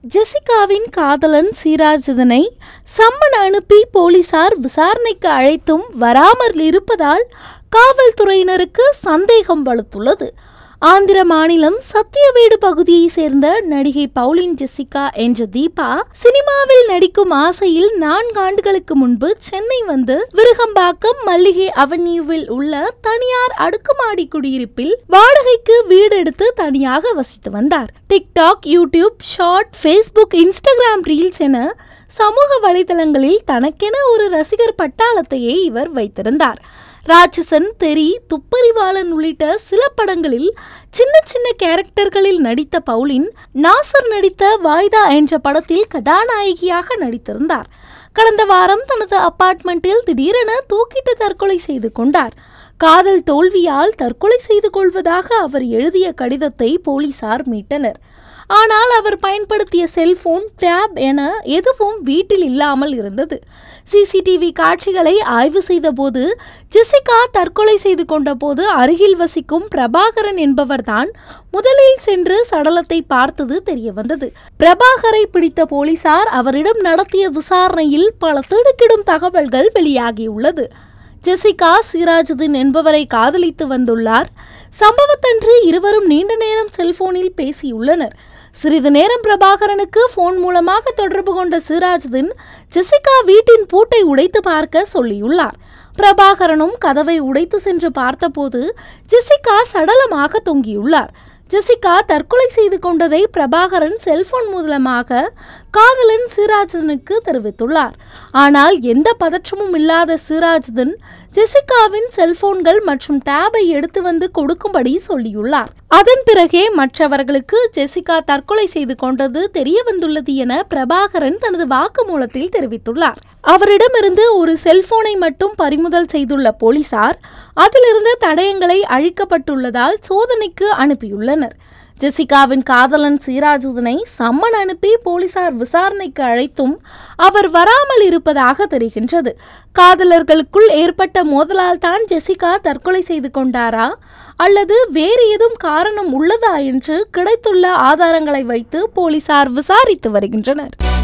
ஜெசிகாவின் காதலன் சிராஜ் இதனை சம்மன் அனுப்பி போலீசார் விசாரணைக்கு அழைத்தும் வராமல் இருப்பதால் காவல்துறையினருக்கு சந்தேகம் வலுத்துள்ளது ஆந்திர மாநிலம் சத்தியவேடு பகுதியை சேர்ந்த நடிகை பவுலின் ஜெசிகா என்ற தீபா சினிமாவில் நடிக்கும் ஆசையில் நான்கு ஆண்டுகளுக்கு முன்பு சென்னை வந்து விருகம்பாக்கம் மல்லிகை அவென்யூவில் உள்ள தனியார் அடுக்குமாடி குடியிருப்பில் வாடகைக்கு வீடு எடுத்து தனியாக வசித்து வந்தார் TikTok YouTube short Facebook Instagram reels என சமூக வலைதளங்களில் தனக்கென ஒரு ரசிகர் பட்டாளத்தையே இவர் வைத்திருந்தார் ராட்சசன் தெரி துப்பறிவாளன் உள்ளிட்ட சில படங்களில் சின்ன சின்ன கேரக்டர்களில் நடித்த பவுலின் நாசர் நடித்த வாய்தா என்ற படத்தில் கதாநாயகியாக நடித்திருந்தார் கடந்த வாரம் தனது அபார்ட்மெண்ட்டில் திடீரென தூக்கிட்டு தற்கொலை செய்து கொண்டார் காதல் தோல்வியால் தற்கொலை செய்து கொள்வதாக அவர் எழுதிய கடிதத்தை போலீசார் மீட்டனர் ஆனால் அவர் பயன்படுத்திய செல்போன் டேப் என எதுவும் வீட்டில் இல்லாமல் இருந்தது சிசிடிவி காட்சிகளை ஆய்வு செய்தபோது ஜெசிகா தற்கொலை செய்து கொண்டபோது அருகில் வசிக்கும் பிரபாகரன் என்பவர்தான் முதலில் சென்று சடலத்தை பார்த்தது தெரிய வந்தது பிரபாகரை பிடித்த போலீசார் அவரிடம் நடத்திய விசாரணையில் பல திடுக்கிடும் தகவல்கள் வெளியாகியுள்ளது ஜெசிகா சிராஜுதீன் என்பவரை காதலித்து வந்துள்ளார் சம்பவத்தன்று இருவரும் நீண்ட நேரம் செல்போனில் பேசியுள்ளனர் சிறிது நேரம் பிரபாகரனுக்கு போன் மூலமாக தொடர்பு கொண்ட சிராஜுதீன் ஜெசிகா வீட்டின் பூட்டை உடைத்து பார்க்க சொல்லியுள்ளார் பிரபாகரனும் கதவை உடைத்து சென்று பார்த்தபோது ஜெசிகா சடலமாக தொங்கியுள்ளார் ஜெசிகா தற்கொலை செய்து கொண்டதை பிரபாகரன் செல்போன் மூலமாக காதலன் சிராஜனுக்கு தெரிவித்துள்ளார் ஆனால் எந்த பதற்றமும் இல்லாத சிராஜுதன் ஜெசிகாவின் செல்போன்கள் மற்றும் டேபை எடுத்து வந்து கொடுக்கும்படி சொல்லியுள்ளார் அதன் பிறகே மற்றவர்களுக்கு ஜெசிகா தற்கொலை செய்து கொண்டது தெரிய வந்துள்ளது என பிரபாகரன் தனது வாக்குமூலத்தில் தெரிவித்துள்ளார் அவரிடமிருந்து ஒரு செல்போனை மட்டும் பறிமுதல் செய்துள்ள போலீசார் அதிலிருந்து தடயங்களை அழிக்கப்பட்டுள்ளதால் சோதனைக்கு அனுப்பியுள்ளனர் ஜெசிகாவின் காதலன் சீராஜுதனை சம்மன் அனுப்பி போலீசார் விசாரணைக்கு அழைத்தும் அவர் வராமல் இருப்பதாக தெரிகின்றது காதலர்களுக்குள் ஏற்பட்ட மோதலால் தான் ஜெசிகா தற்கொலை செய்து கொண்டாரா அல்லது வேறு ஏதும் காரணம் உள்ளதா என்று கிடைத்துள்ள ஆதாரங்களை வைத்து போலீசார் விசாரித்து வருகின்றனர்